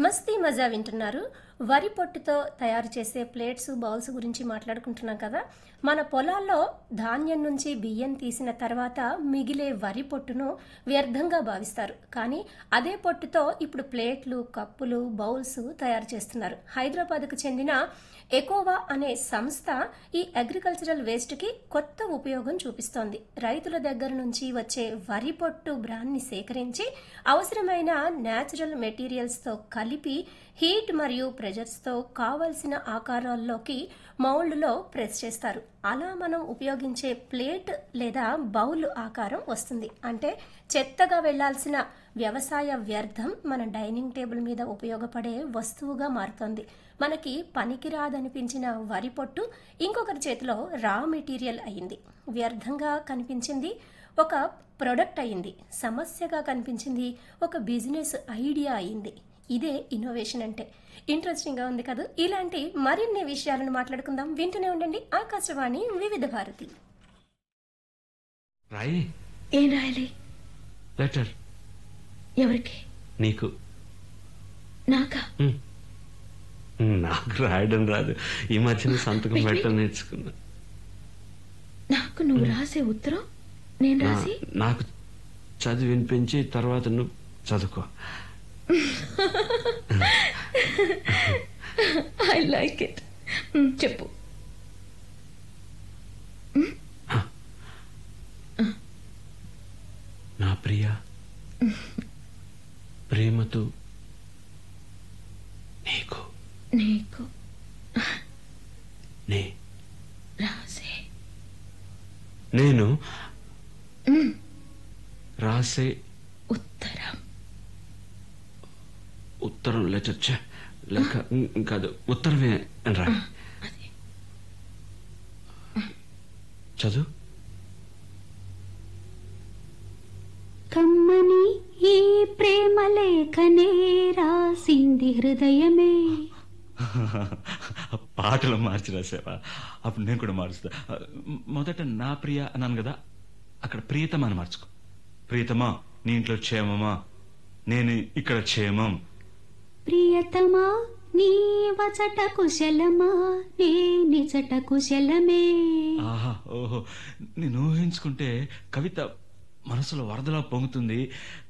మస్తీ మజా వింటున్నారు వరి పొట్టుతో తయారు చేసే ప్లేట్స్ బౌల్స్ గురించి మాట్లాడుకుంటున్నాం కదా మన పొలాల్లో ధాన్యం నుంచి బియ్యం తీసిన తర్వాత మిగిలే వరి పొట్టును వ్యర్థంగా భావిస్తారు కానీ అదే పొట్టుతో ఇప్పుడు ప్లేట్లు కప్పులు బౌల్స్ తయారు చేస్తున్నారు హైదరాబాద్కు చెందిన ఎకోవా అనే సంస్థ ఈ అగ్రికల్చరల్ వేస్ట్కి కొత్త ఉపయోగం చూపిస్తోంది రైతుల దగ్గర నుంచి వచ్చే వరి పొట్టు బ్రాన్ని సేకరించి అవసరమైన న్యాచురల్ మెటీరియల్స్తో కలిపి హీట్ మరియు ప్రెజర్స్తో కావలసిన ఆకారాల్లోకి మౌల్డ్లో ప్రెస్ చేస్తారు అలా మనం ఉపయోగించే ప్లేట్ లేదా బౌల్ ఆకారం వస్తుంది అంటే చెత్తగా వెళ్లాల్సిన వ్యవసాయ వ్యర్థం మన డైనింగ్ టేబుల్ మీద ఉపయోగపడే వస్తువుగా మారుతోంది మనకి పనికిరాదనిపించిన వరి పొట్టు ఇంకొకరి చేతిలో రా మెటీరియల్ అయింది వ్యర్థంగా కనిపించింది ఒక ప్రొడక్ట్ అయింది సమస్యగా కనిపించింది ఒక బిజినెస్ ఐడియా అయింది ఇదే ఇన్నోవేషన్ అంటే ఇంట్రెస్టింగ్గా ఉంది కదా ఇలాంటి మరిన్ని విషయాలను మాట్లాడుకుందాం వింటూనే ఉండండి ఆకాశవాణి వివిధ భారతి రాయి ఏం రాయాలి లెటర్ ఎవరికి నీకు నాకా ఉమ్. నాకు రాయడం రాదు ఈ మధ్యన సంతకం Really? పెట్టడం నేర్చుకున్నా నాకు నువ్వు రాసే ఉత్తరం నేను నా- రాసి నాకు చదివి వినిపించి తర్వాత నువ్వు చదువుకో ఐ లైక్ ఇట్ చెప్పు నా ప్రియ ప్రేమతో నీకు నీకు నే రాసే నేను మ్, రాసే ఉత్తరం ఉత్తరం లెటర్ ఛే, లెక్క ఉమ్, కాదు ఉత్తరమే అని రా అదే చదువు కమ్మని ఈ ప్రేమ లేఖనే రాసింది హృదయమే పాటలు మార్చి రాసావా అప్పుడు నేను కూడా మారుస్తా మొదట నా ప్రియ అన్నాను కదా అక్కడ ప్రియతమా అని మార్చుకో ప్రియతమా నీ ఇంట్లో క్షేమమా నేను ఇక్కడ క్షేమం ప్రియతమా నీ వచట కుశలమా నే నిజట కుశలమే ఆహా ఓహో నేను ఊహించుకుంటే కవిత మనసులో వరదలా పొంగుతుంది